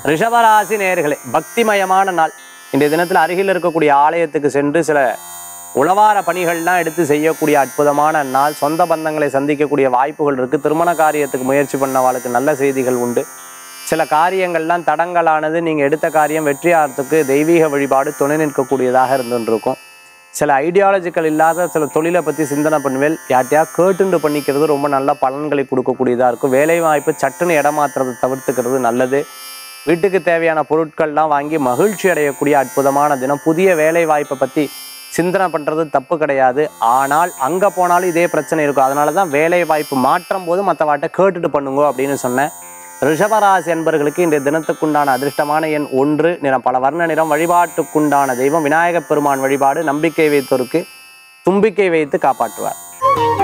ரிஷபராசி நேர்களே பக்திமயமான நாள் இன்றைய தினத்தில் அருகில் இருக்கக்கூடிய ஆலயத்துக்கு சென்று சில உளவார பணிகள்லாம் எடுத்து செய்யக்கூடிய அற்புதமான நாள் சொந்த பந்தங்களை சந்திக்கக்கூடிய வாய்ப்புகள் இருக்குது திருமண காரியத்துக்கு முயற்சி பண்ணவாளுக்கு நல்ல செய்திகள் உண்டு சில காரியங்கள்லாம் தடங்கலானது நீங்கள் எடுத்த காரியம் வெற்றியாகிறதுக்கு தெய்வீக வழிபாடு துணை நிற்கக்கூடியதாக இருந்துருக்கும் சில ஐடியாலஜிக்கல் இல்லாத சில தொழிலை பற்றி சிந்தனை பண்ணுவேல் யார்ட்டையா கேட்டுண்டு பண்ணிக்கிறது ரொம்ப நல்ல பலன்களை கொடுக்கக்கூடியதாக இருக்கும் வேலை வாய்ப்பு சட்டுன்னு இடமாத்துறதை தவிர்த்துக்கிறது நல்லது வீட்டுக்கு தேவையான பொருட்கள்லாம் வாங்கி மகிழ்ச்சி அடையக்கூடிய அற்புதமான தினம் புதிய வேலை வாய்ப்பை பற்றி சிந்தனை பண்ணுறது தப்பு கிடையாது ஆனால் அங்கே போனாலும் இதே பிரச்சனை இருக்கும் அதனால தான் வேலை வாய்ப்பு மாற்றும் போது மற்றவாட்ட கேட்டுட்டு பண்ணுங்க அப்படின்னு சொன்னேன் ரிஷபராசி என்பர்களுக்கு இன்றைய தினத்துக்குண்டான அதிர்ஷ்டமான எண் ஒன்று நிறம் பல வர்ண நிறம் வழிபாட்டுக்குண்டான தெய்வம் விநாயகப் பெருமான் வழிபாடு நம்பிக்கை வைத்தோருக்கு தும்பிக்கை வைத்து காப்பாற்றுவார்